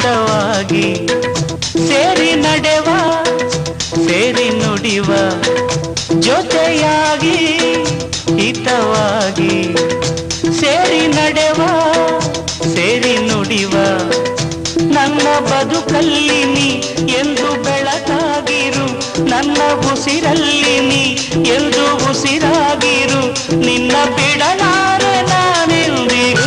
ಹಿತವಾಗಿ ಸೇರಿ ನಡೆವ ಸೇರಿ ನುಡಿವ ಜೊತೆಯಾಗಿ ಹಿತವಾಗಿ ಸೇರಿ ನಡೆವ ಸೇರಿ ನುಡಿವ ನನ್ನ ಬದುಕಲ್ಲಿ ನೀ ಎಂದು ಬೆಳಕಾಗಿರು ನನ್ನ ಉಸಿರಲ್ಲಿ ನೀ ಎಂದು ಉಸಿರಾಗಿರು ನಿನ್ನ ಬಿಡಲಾರೆ ನಾನೆಂದಿರು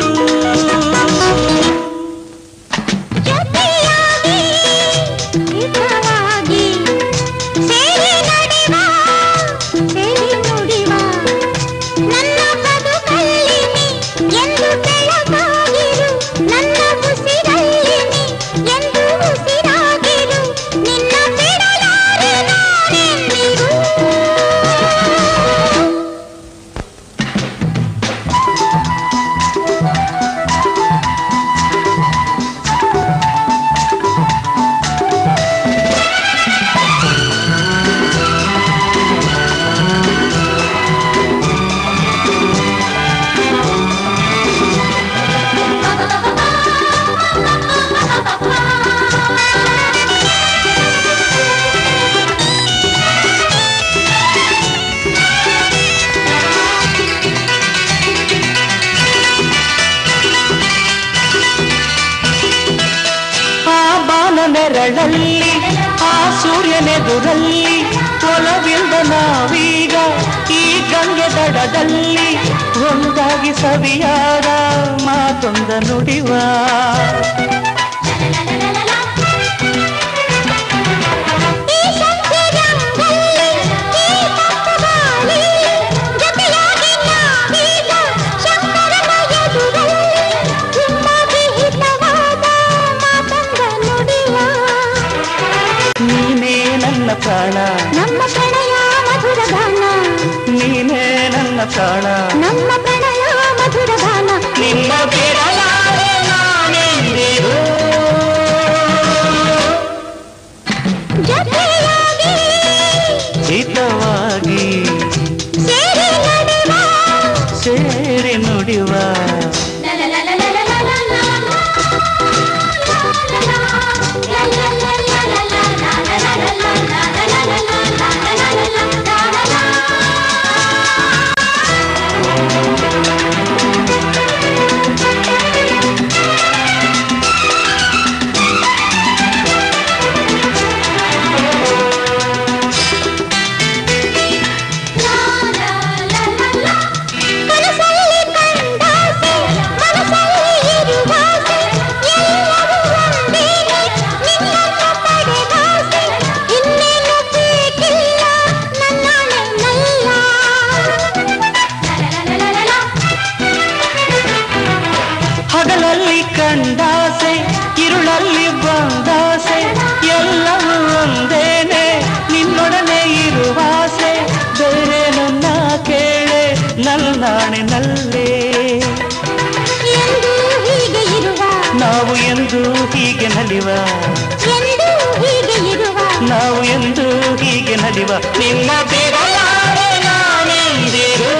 ಜೊತೆಯಾಗಿ ಹಿತವಾಗಿ ಸೇರಿ ನಡೆವ ಸೇರಿ ನುಡಿವ ನನ್ನ ಬದುಕಲ್ಲಿ ನೀ ಎಂದು ಬೆಳಕಾಗಿರು ನನ್ನ ಉಸಿರಲ್ಲಿ ನೀ ಎಂದು ಉಸಿರಾಗಿರು ನಿನ್ನ ಬಿಡಲಾರೆ ನಾನೆಂದಿರು ಆ ಬಾನ ನೆರಳಲ್ಲಿ ಆ ಸೂರ್ಯನೆದುರಲ್ಲಿ ಒಲವಿಲ್ದ ನಾವೀಗ ಈ ಗಂಗೆ ದಡದಲ್ಲಿ ಒಂದಾಗಿ ಸವಿಯಾದ ಮಾತೊಂದ ನುಡಿವ ಈ ಸಂತೆರಂಗಲ್ಲಿ, ಈ ತಪ್ಪಗಾಲಿ, ಜೊತೆಯಾಗಿ ನಾವೀಗ ಶಂಕರನ ಎದುರಲ್ಲಿ, ಹಿಮ್ಮಡಿ ಹಿತವಾದ ಮಾತಂಗ ನುಡಿವ. ನೀನೇ ನನ್ನ ಪ್ರಾಣ ನಮ್ಮ ಪ್ರಣಯ ಮಧುರ ಗಾನ ನೀನೇ ನನ್ನ ಪ್ರಾಣ ನಮ್ಮ ಪ್ರಣಯ ಮಧುರ ಗಾನ ನಿನ್ನ ಬಿಡಲಾರೆ ನಾನೆಂದಿರು ಜೊತೆಯಾಗಿ ಹಿತವಾಗಿ ಸೇರಿ ನಡೆವ ಸೇರಿ ನುಡಿವ ಕನಸಲ್ಲಿ ಕಂಡಾಸೆ ಮನಸ್ಸಲ್ಲಿ ಇರುವಾಸೆ ಎಲ್ಲವೂ ಒಂದೇನೆ ನಿನ್ನನ್ನು ಪಡೆದಾಸೆ ಇನ್ನೇನು ಬೇಕಿಲ್ಲ ನನ್ನಾಣೆ ನಲ್ಲ ಹಗಲಲ್ಲಿ ಕಂಡಾಸೆ ಇರುಳಲ್ಲಿ ಬಂದಾಸೆ ಎಲ್ಲವೂ ಒಂದೇನೆ ನಿನ್ನೊಡನೆ ಇರುವಾಸೆ ಬೇರೆ ನನ್ನ ಕೇಳೆ ನಲ್ಲಾಣೆ ನಲ್ಲೇ ಎಂದು ಹೀಗೆ ಇರುವ ನಾವು ಎಂದು ಹೀಗೆ ನಲಿವ ಎಂದು ಹೀಗೆ ಇರುವ ನಾವು ಎಂದು ಹೀಗೆ ನಲಿವ ನಿನ್ನ ಬಿಡಲಾರೆ ನಾನೆಂದಿರು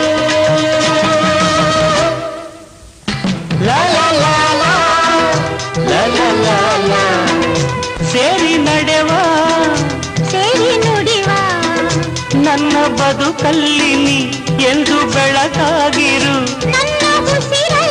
ಲಾ ಲಾ ಲಾ ಲಾ, ಲಾ ಲಾ ಲಾ ಲಾ. ಸೇರಿ ನಡೆವ ಸೇರಿ ನುಡಿವ ನನ್ನ ಬದುಕಲ್ಲಿ ನೀ ಎಂದು ಬೆಳಕಾಗಿರು ನನ್ನ ಉಸಿರಲ್ಲಿ